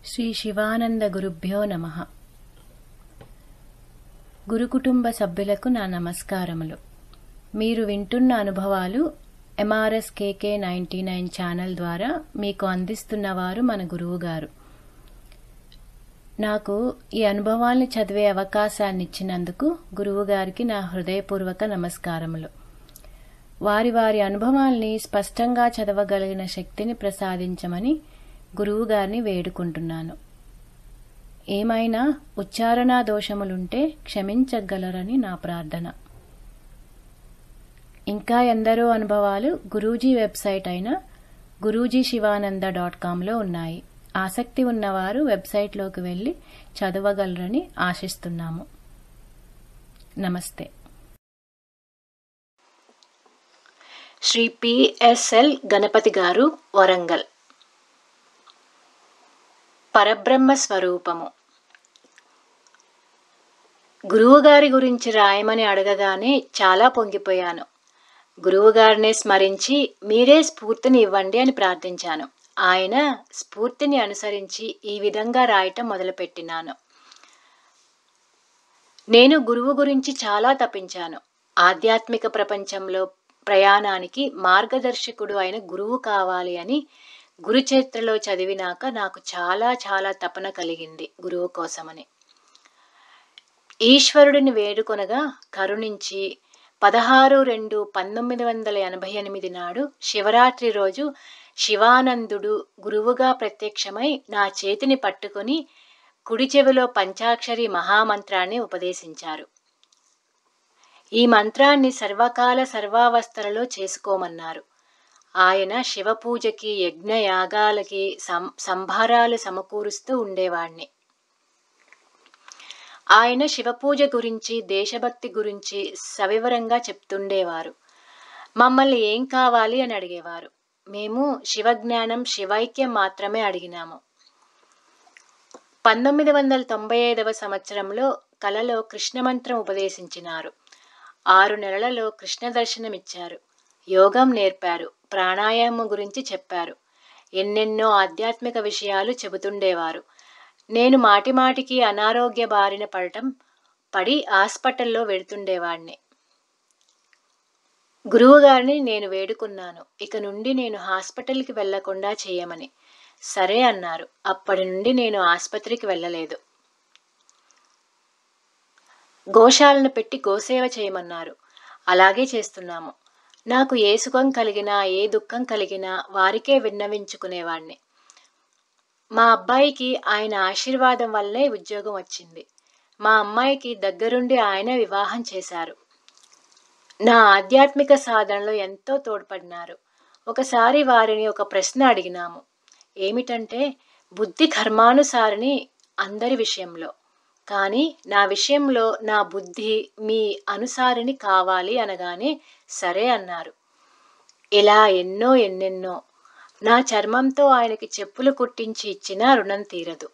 శ్రీ శివానంద గురుభ్యో నమ గురు కుటుంబ సభ్యులకు నా నమస్కారములు మీరు వింటున్న అనుభవాలు MRS KK ninety nine channel ద్వారా మీకు అందిస్తున్నవారు మన గురువు గారు నాకు ఈ అనుభవాల్ని చదివే అవకాశాన్ని ఇచ్చినందుకు గురువు గారికి నా హృదయపూర్వక నమస్కారములు వారి వారి అనుభవాల్ని స్పష్టంగా చదవగలిగిన శక్తిని ప్రసాదించమని గురువు గారిని వేడుకుంటున్నాను ఏమైనా ఉచ్చారణా దోషములుంటే క్షమించగలరని నా ప్రార్థన ఇంకా ఎందరో అనుభవాలు గురూజీ వెబ్సైట్ అయిన గురూజీ శివానంద డాట్ కాంలో ఉన్నాయి ఆసక్తి ఉన్నవారు వెబ్సైట్లోకి వెళ్ళి చదవగలరని ఆశిస్తున్నాము నమస్తే శ్రీ పిఎస్ఎల్ గణపతి గారు వరంగల్ పరబ్రహ్మ స్వరూపము గురువుగారి గురించి రాయమని అడగగానే చాలా పొంగిపోయాను గురువుగారినే స్మరించి మీరే స్ఫూర్తిని ఇవ్వండి అని ప్రార్థించాను ఆయన స్ఫూర్తిని అనుసరించి ఈ విధంగా రాయటం మొదలుపెట్టినాను నేను గురువు గురించి చాలా తప్పించాను ఆధ్యాత్మిక ప్రపంచంలో ప్రయాణానికి మార్గదర్శకుడు అయిన గురువు కావాలి అని గురుచరిత్రలో చదివినాక నాకు చాలా చాలా తపన కలిగింది గురువు కోసమని ఈశ్వరుడిని వేడుకొనగా కరుణించి పదహారు రెండు పంతొమ్మిది వందల ఎనభై ఎనిమిది నాడు శివరాత్రి రోజు శివానందుడు గురువుగా ప్రత్యక్షమై నా చేతిని పట్టుకొని కుడి చెవిలో పంచాక్షరి మహామంత్రాన్ని ఉపదేశించారు ఈ మంత్రాన్ని సర్వకాల సర్వావస్థలలో చేసుకోమన్నారు ఆయన శివపూజకి యజ్ఞ యాగాలకి సం సంభారాలు సమకూరుస్తూ ఉండేవాణ్ణి ఆయన శివపూజ గురించి దేశభక్తి గురించి సవివరంగా చెప్తుండేవారు మమ్మల్ని ఏం కావాలి అని అడిగేవారు మేము శివజ్ఞానం శివైక్యం మాత్రమే అడిగినాము పంతొమ్మిది వందల తొంభై ఐదవ సంవత్సరంలో కలలో కృష్ణమంత్రం ఉపదేశించినారు ఆరు నెలలలో కృష్ణ దర్శనమిచ్చారు యోగం నేర్పారు ప్రాణాయామం గురించి చెప్పారు ఎన్నెన్నో ఆధ్యాత్మిక విషయాలు చెబుతుండేవారు నేను మాటిమాటికి అనారోగ్య బారిన పడటం పడి హాస్పిటల్లో వెడుతుండేవాణ్ణి గురువుగారిని నేను వేడుకున్నాను ఇక నుండి నేను హాస్పిటల్కి వెళ్లకుండా చేయమని సరే అన్నారు అప్పటి నుండి నేను ఆసుపత్రికి వెళ్ళలేదు గోశాలను పెట్టి గోసేవ చేయమన్నారు అలాగే చేస్తున్నాము నాకు ఏ సుఖం కలిగినా ఏ దుఃఖం కలిగినా వారికే విన్నవించుకునేవాణ్ణి మా అబ్బాయికి ఆయన ఆశీర్వాదం వల్లే ఉద్యోగం వచ్చింది మా అమ్మాయికి దగ్గరుండి ఆయన వివాహం చేశారు నా ఆధ్యాత్మిక సాధనలో ఎంతో తోడ్పడినారు ఒకసారి వారిని ఒక ప్రశ్న అడిగినాము ఏమిటంటే బుద్ధి కర్మానుసారిని అందరి విషయంలో కానీ నా విషయంలో నా బుద్ధి మీ అనుసారిని కావాలి అనగానే సరే అన్నారు ఇలా ఎన్నో ఎన్నెన్నో నా చర్మంతో ఆయనకి చెప్పులు కుట్టించి ఇచ్చినా రుణం తీరదు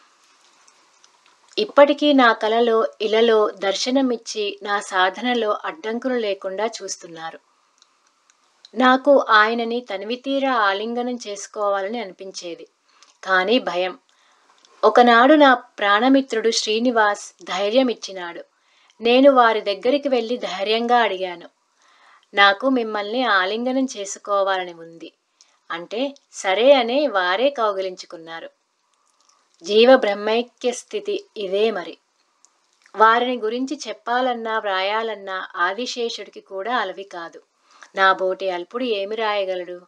ఇప్పటికీ నా కలలో ఇలలో దర్శనమిచ్చి నా సాధనలో అడ్డంకులు లేకుండా చూస్తున్నారు నాకు ఆయనని తనివితీరా ఆలింగనం చేసుకోవాలని అనిపించేది కానీ భయం ఒకనాడు నా ప్రాణమిత్రుడు శ్రీనివాస్ ధైర్యం ఇచ్చినాడు నేను వారి దగ్గరికి వెళ్ళి ధైర్యంగా అడిగాను నాకు మిమ్మల్ని ఆలింగనం చేసుకోవాలని ఉంది అంటే సరే అనే వారే కౌగిలించుకున్నారు జీవ బ్రహ్మైక్య స్థితి ఇదే మరి వారిని గురించి చెప్పాలన్నా వ్రాయాలన్నా ఆదిశేషుడికి కూడా అలవి కాదు నా బోటి అల్పుడు ఏమి రాయగలడు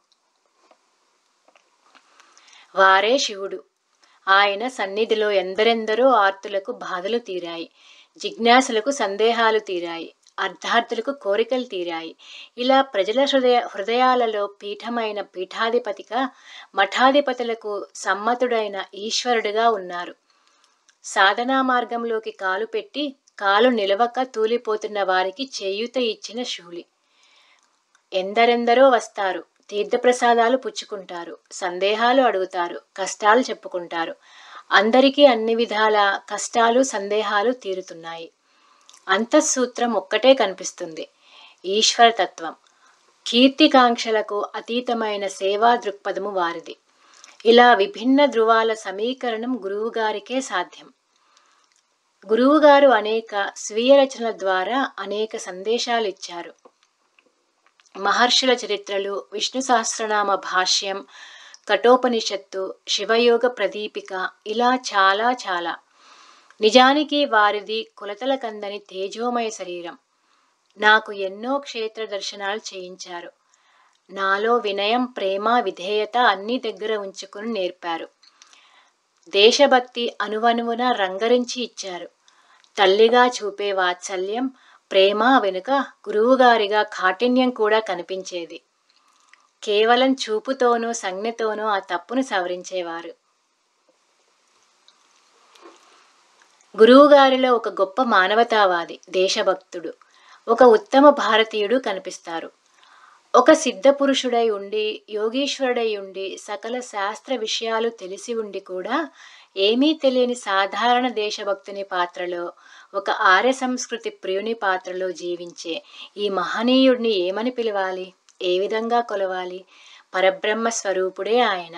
వారే శివుడు ఆయన సన్నిధిలో ఎందరెందరో ఆర్తులకు బాధలు తీరాయి జిజ్ఞాసులకు సందేహాలు తీరాయి అర్ధార్థులకు కోరికలు తీరాయి ఇలా ప్రజల హృదయ హృదయాలలో పీఠమైన పీఠాధిపతిగా మఠాధిపతులకు సమ్మతుడైన ఈశ్వరుడిగా ఉన్నారు సాధనా మార్గంలోకి కాలు పెట్టి కాలు నిలవక తూలిపోతున్న వారికి చేయూత ఇచ్చిన శూలి ఎందరెందరో వస్తారు తీర్థప్రసాదాలు పుచ్చుకుంటారు సందేహాలు అడుగుతారు కష్టాలు చెప్పుకుంటారు అందరికీ అన్ని విధాల కష్టాలు సందేహాలు తీరుతున్నాయి అంతఃసూత్రం ఒక్కటే కనిపిస్తుంది ఈశ్వరతత్వం కీర్తికాంక్షలకు అతీతమైన సేవా దృక్పథము వారిది ఇలా విభిన్న ధృవాల సమీకరణం గురువుగారికే సాధ్యం గురువుగారు అనేక స్వీయ రచనల ద్వారా అనేక సందేశాలు ఇచ్చారు మహర్షుల చరిత్రలు విష్ణు సహస్రనామ భాష్యం కఠోపనిషత్తు శివయోగ ప్రదీపిక ఇలా చాలా చాలా నిజానికి వారిది కొలతల కందని తేజోమయ శరీరం నాకు ఎన్నో క్షేత్ర దర్శనాలు చేయించారు నాలో వినయం ప్రేమ విధేయత అన్ని దగ్గర ఉంచుకుని నేర్పారు దేశభక్తి అనువనువున రంగరించి ఇచ్చారు తల్లిగా చూపే వాత్సల్యం ప్రేమ వెనుక గురువుగారిగా కాఠిన్యం కూడా కనిపించేది కేవలం చూపుతోనూ సంజ్ఞతోనూ ఆ తప్పును సవరించేవారు గురువుగారిలో ఒక గొప్ప మానవతావాది దేశభక్తుడు ఒక ఉత్తమ భారతీయుడు కనిపిస్తారు ఒక సిద్ధ పురుషుడై ఉండి యోగీశ్వరుడై ఉండి సకల శాస్త్ర విషయాలు తెలిసి ఉండి కూడా ఏమీ తెలియని సాధారణ దేశభక్తుని పాత్రలో ఒక ఆర్య సంస్కృతి ప్రియుని పాత్రలో జీవించే ఈ మహనీయుడిని ఏమని పిలవాలి ఏ విధంగా కొలవాలి పరబ్రహ్మ స్వరూపుడే ఆయన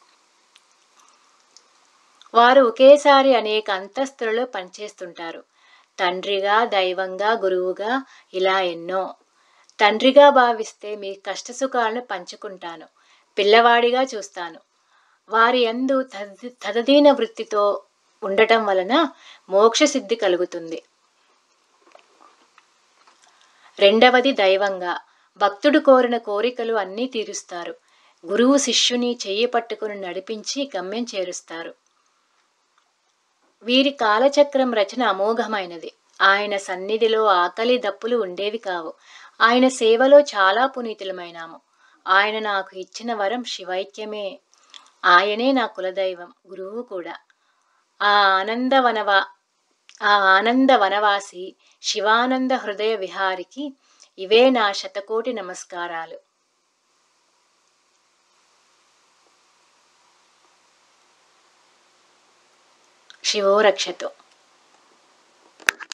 వారు ఒకేసారి అనేక అంతస్తులలో పనిచేస్తుంటారు తండ్రిగా దైవంగా గురువుగా ఇలా ఎన్నో తండ్రిగా భావిస్తే మీ కష్టసుఖాలను పంచుకుంటాను పిల్లవాడిగా చూస్తాను వారి యందు తద- తదదీన వృత్తితో ఉండటం వలన మోక్ష సిద్ధి కలుగుతుంది రెండవది దైవంగా భక్తుడు కోరిన కోరికలు అన్నీ తీరుస్తారు గురువు శిష్యుని చెయ్యి పట్టుకుని నడిపించి గమ్యం చేరుస్తారు వీరి కాలచక్రం రచన అమోఘమైనది ఆయన సన్నిధిలో ఆకలి దప్పులు ఉండేవి కావు ఆయన సేవలో చాలా పునీతులమైనాము ఆయన నాకు ఇచ్చిన వరం శివైక్యమే ఆయనే నా కులదైవం గురువు కూడా ఆ ఆనంద వనవా ఆ ఆనంద వనవాసి శివానంద హృదయ విహారికి ఇవే నా శతకోటి నమస్కారాలు శివో రక్షతు